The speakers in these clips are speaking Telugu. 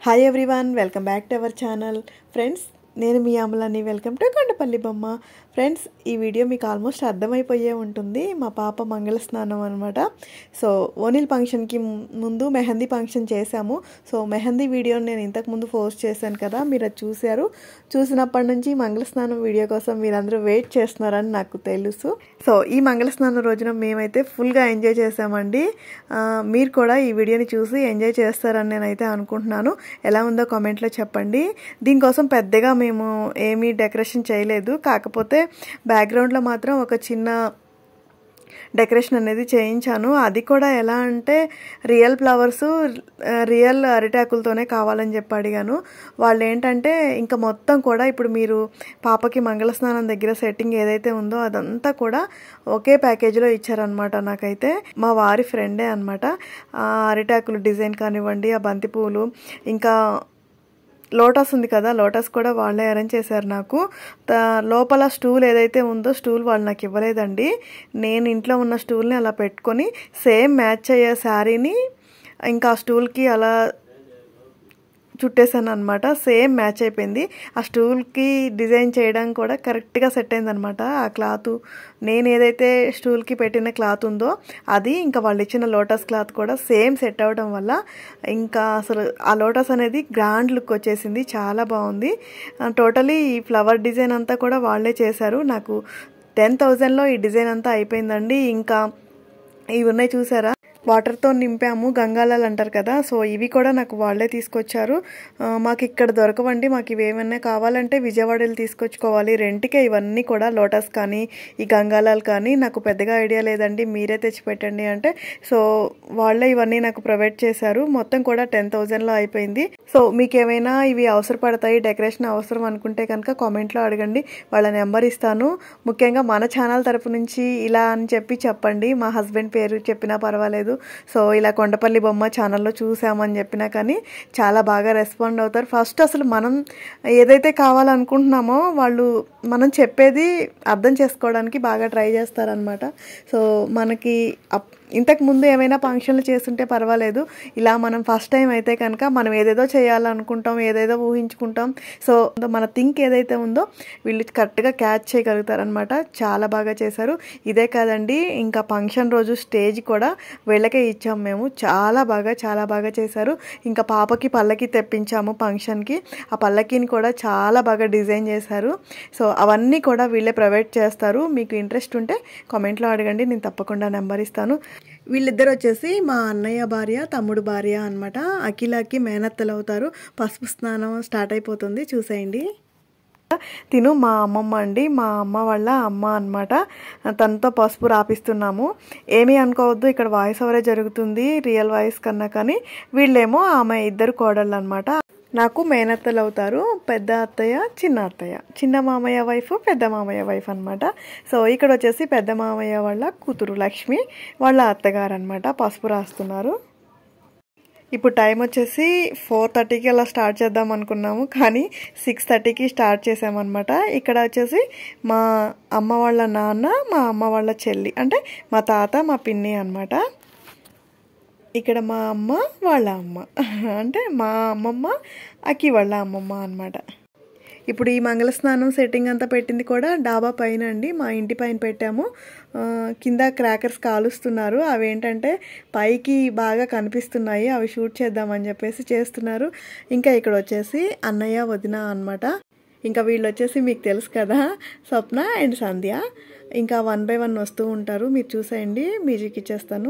hi everyone welcome back to our channel friends నేను మీ అమలని welcome to Kondapalli Bomma friends ఈ వీడియో మీకు ఆల్మోస్ట్ అర్థమైపోయే ఉంటుంది మా పాప మంగళ స్నానం అనమాట సో ఓనిల్ ఫంక్షన్కి ముందు మెహందీ ఫంక్షన్ చేశాము సో మెహందీ వీడియో నేను ఇంతకు ముందు పోస్ట్ చేశాను కదా మీరు అది చూశారు చూసినప్పటి నుంచి మంగళ స్నానం వీడియో కోసం మీరందరూ వెయిట్ చేస్తున్నారని నాకు తెలుసు సో ఈ మంగళ స్నానం రోజున మేమైతే ఫుల్గా ఎంజాయ్ చేసామండి ఆ, మీరు కూడా ఈ వీడియోని చూసి ఎంజాయ్ చేస్తారని నేనైతే అనుకుంటున్నాను ఎలా ఉందో కామెంట్లో చెప్పండి దీనికోసం పెద్దగా మేము ఏమీ డెకరేషన్ చేయలేదు కాకపోతే బ్యాక్గ్రౌండ్లో మాత్రం ఒక చిన్న డెకరేషన్ అనేది చేయించాను అది కూడా ఎలా అంటే రియల్ ఫ్లవర్స్ రియల్ అరిటాకులతోనే కావాలని చెప్పి అడిగాను వాళ్ళు ఏంటంటే ఇంకా మొత్తం కూడా ఇప్పుడు మీరు పాపకి మంగళస్నానం దగ్గర సెట్టింగ్ ఏదైతే ఉందో అదంతా కూడా ఒకే ప్యాకేజీలో ఇచ్చారనమాట నాకైతే మా వారి ఫ్రెండే అనమాట ఆ అరిటాకులు డిజైన్ కానివ్వండి ఆ బంతి పువ్వులు ఇంకా లోటస్ ఉంది కదా లోటస్ కూడా వాళ్ళే అరేంజ్ చేశారు నాకు త- లోపల స్టూల్ ఏదైతే ఉందో స్టూల్ వాళ్ళు నాకు ఇవ్వలేదండి నేను ఇంట్లో ఉన్న స్టూల్ని అలా పెట్టుకొని సేమ్ మ్యాచ్ అయ్యే శారీని ఇంకా ఆ స్టూల్కి అలా చుట్టేసాను అనమాట సేమ్ మ్యాచ్ అయిపోయింది ఆ స్టూల్కి డిజైన్ చేయడం కూడా కరెక్ట్గా సెట్ అయింది అనమాట ఆ క్లాత్ నేను ఏదైతే స్టూల్కి పెట్టిన క్లాత్ ఉందో అది ఇంకా వాళ్ళు ఇచ్చిన లోటస్ క్లాత్ కూడా సేమ్ సెట్ అవ్వడం వల్ల ఇంకా అసలు ఆ లోటస్ అనేది గ్రాండ్ లుక్ వచ్చేసింది చాలా బాగుంది టోటలీ ఈ ఫ్లవర్ డిజైన్ అంతా కూడా వాళ్ళే చేశారు నాకు టెన్ థౌజండ్లో ఈ డిజైన్ అంతా అయిపోయిందండి ఇంకా ఇవి ఉన్నాయి చూసారా వాటర్తో నింపాము గంగాలాలు అంటారు కదా సో ఇవి కూడా నాకు వాళ్ళే తీసుకొచ్చారు ఆ, మాకు ఇక్కడ దొరకవండి మాకు ఇవి ఏమైనా కావాలంటే విజయవాడలో తీసుకొచ్చుకోవాలి రెంట్కే ఇవన్నీ కూడా లోటస్ కానీ ఈ గంగాలాలు కానీ నాకు పెద్దగా ఐడియా లేదండి మీరే తెచ్చి పెట్టండి అంటే సో వాళ్ళే ఇవన్నీ నాకు ప్రొవైడ్ చేశారు మొత్తం కూడా టెన్ థౌజండ్లో అయిపోయింది సో మీకు ఏమైనా ఇవి అవసరపడతాయి డెకరేషన్ అవసరం అనుకుంటే కనుక కామెంట్లో అడగండి వాళ్ళ నెంబర్ ఇస్తాను ముఖ్యంగా మన ఛానల్ తరపు నుంచి ఇలా అని చెప్పి చెప్పండి మా హస్బెండ్ పేరు చెప్పినా పర్వాలేదు సో ఇలా కొండపల్లి బొమ్మ ఛానల్లో చూసామని చెప్పినా కానీ చాలా బాగా రెస్పాండ్ అవుతారు ఫస్ట్ అసలు మనం ఏదైతే కావాలనుకుంటున్నామో వాళ్ళు మనం చెప్పేది అర్థం చేసుకోవడానికి బాగా ట్రై చేస్తారనమాట సో మనకి అప్- ఇంతకు ముందు ఏమైనా ఫంక్షన్లు చేస్తుంటే పర్వాలేదు ఇలా మనం ఫస్ట్ టైం అయితే కనుక మనం ఏదేదో చేయాలనుకుంటాం ఏదేదో ఊహించుకుంటాం సో మన థింక్ ఏదైతే ఉందో వీళ్ళు కరెక్ట్గా క్యాచ్ చేయగలుగుతారనమాట చాలా బాగా చేశారు ఇదే కాదండి ఇంకా ఫంక్షన్ రోజు స్టేజ్ కూడా వీళ్ళకే ఇచ్చాం మేము చాలా బాగా చాలా బాగా చేశారు ఇంకా పాపకి పల్లకి తెప్పించాము ఫంక్షన్కి ఆ పల్లకిని కూడా చాలా బాగా డిజైన్ చేశారు సో అవన్నీ కూడా వీళ్ళే ప్రొవైడ్ చేస్తారు మీకు ఇంట్రెస్ట్ ఉంటే కామెంట్లో అడగండి నేను తప్పకుండా నెంబర్ ఇస్తాను వీళ్ళిద్దరు వచ్చేసి మా అన్నయ్య భార్య తమ్ముడు భార్య అనమాట అఖిలకి మేనత్తలు అవుతారు పసుపు స్నానం స్టార్ట్ అయిపోతుంది చూసేయండి తిను మా అమ్మమ్మ అండి మా అమ్మ వాళ్ళ అమ్మ అన్నమాట తనతో పసుపు రాపిస్తున్నాము ఏమీ అనుకోవద్దు ఇక్కడ వాయిస్ ఓవరే జరుగుతుంది రియల్ వాయిస్ కన్నా కానీ వీళ్ళేమో ఆమె ఇద్దరు కోడళ్ళు అనమాట నాకు మేనత్తలు అవుతారు పెద్ద అత్తయ్య చిన్న అత్తయ్య చిన్న మామయ్య వైఫ్ పెద్ద మామయ్య వైఫ్ అనమాట సో ఇక్కడ వచ్చేసి పెద్ద మామయ్య వాళ్ళ కూతురు లక్ష్మి వాళ్ళ అత్తగారు అనమాట పసుపు రాస్తున్నారు ఇప్పుడు టైం వచ్చేసి ఫోర్ థర్టీకి అలా స్టార్ట్ చేద్దాం అనుకున్నాము కానీ సిక్స్ థర్టీకి స్టార్ట్ చేసామన్నమాట ఇక్కడ వచ్చేసి మా అమ్మ వాళ్ళ నాన్న మా అమ్మ వాళ్ళ చెల్లి అంటే మా తాత మా పిన్ని అన్నమాట ఇక్కడ మా అమ్మ వాళ్ళ అమ్మ అంటే మా అమ్మమ్మ అక్కి వాళ్ళ అమ్మమ్మ అన్నమాట ఇప్పుడు ఈ మంగళ స్నానం సెట్టింగ్ అంతా పెట్టింది కూడా డాబా పైన అండి మా ఇంటి పైన పెట్టాము ఆ, కింద క్రాకర్స్ కాలుస్తున్నారు అవి ఏంటంటే పైకి బాగా కనిపిస్తున్నాయి అవి షూట్ చేద్దామని చెప్పేసి చేస్తున్నారు ఇంకా ఇక్కడ వచ్చేసి అన్నయ్య వదిన అన్నమాట ఇంకా వీళ్ళు వచ్చేసి మీకు తెలుసు కదా స్వప్న అండ్ సంధ్య ఇంకా వన్ బై వన్ వస్తూ ఉంటారు మీరు చూసేయండి మ్యూజిక్ ఇచ్చేస్తాను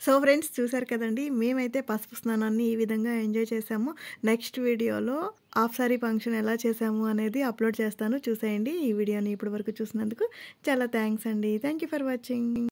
సో ఫ్రెండ్స్ చూసారు కదండి మేమైతే పసుపు స్నానాన్ని ఈ విధంగా ఎంజాయ్ చేసాము నెక్స్ట్ వీడియోలో హాఫ్ సారీ ఫంక్షన్ ఎలా చేసాము అనేది అప్లోడ్ చేస్తాను చూసేయండి ఈ వీడియోని ఇప్పటి వరకు చూసినందుకు చాలా థ్యాంక్స్ అండి థ్యాంక్ యూ ఫర్ వాచింగ్